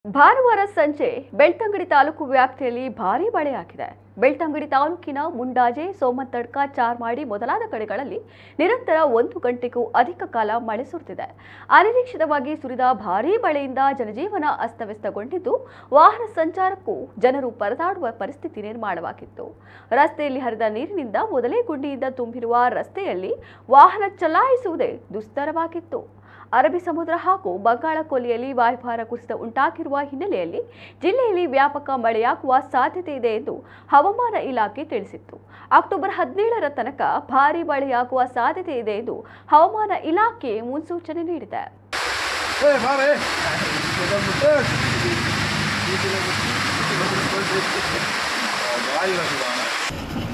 ಭಾನುವಾರ ಸಂಜೆ ಬೆಳ್ತಂಗಡಿ ತಾಲೂಕು ವ್ಯಾಪ್ತಿಯಲ್ಲಿ ಭಾರೀ ಮಳೆಯಾಗಿದೆ ಬೆಳ್ತಂಗಡಿ ತಾಲೂಕಿನ ಮುಂಡಾಜೆ ಸೋಮಂತಡ್ಕ ಚಾರ್ಮಾಡಿ ಮೊದಲಾದ ಕಡೆಗಳಲ್ಲಿ ನಿರಂತರ ಒಂದು ಗಂಟೆಗೂ ಅಧಿಕ ಕಾಲ ಮಳೆ ಸುರಿದಿದೆ ಅನಿರೀಕ್ಷಿತವಾಗಿ ಸುರಿದ ಭಾರೀ ಮಳೆಯಿಂದ ಜನಜೀವನ ಅಸ್ತವ್ಯಸ್ತಗೊಂಡಿದ್ದು ವಾಹನ ಸಂಚಾರಕ್ಕೂ ಜನರು ಪರದಾಡುವ ಪರಿಸ್ಥಿತಿ ನಿರ್ಮಾಣವಾಗಿತ್ತು ರಸ್ತೆಯಲ್ಲಿ ಹರಿದ ನೀರಿನಿಂದ ಮೊದಲೇ ಗುಂಡಿಯಿಂದ ತುಂಬಿರುವ ರಸ್ತೆಯಲ್ಲಿ ವಾಹನ ಚಲಾಯಿಸುವುದೇ ದುಸ್ತರವಾಗಿತ್ತು ಅರಬ್ಬಿ ಸಮುದ್ರ ಹಾಗೂ ಬಂಗಾಳ ಕೊಲ್ಲಿಯಲ್ಲಿ ವಾಯುಭಾರ ಕುಸಿತ ಉಂಟಾಗಿರುವ ಹಿನ್ನೆಲೆಯಲ್ಲಿ ಜಿಲ್ಲೆಯಲ್ಲಿ ವ್ಯಾಪಕ ಮಳೆಯಾಗುವ ಸಾಧ್ಯತೆ ಇದೆ ಎಂದು ಹವಾಮಾನ ಇಲಾಖೆ ತಿಳಿಸಿತ್ತು ಅಕ್ಟೋಬರ್ ಹದಿನೇಳರ ತನಕ ಭಾರೀ ಮಳೆಯಾಗುವ ಸಾಧ್ಯತೆ ಇದೆ ಎಂದು ಹವಾಮಾನ ಇಲಾಖೆ ಮುನ್ಸೂಚನೆ ನೀಡಿದೆ Eh, vale. Hay una ciudadana.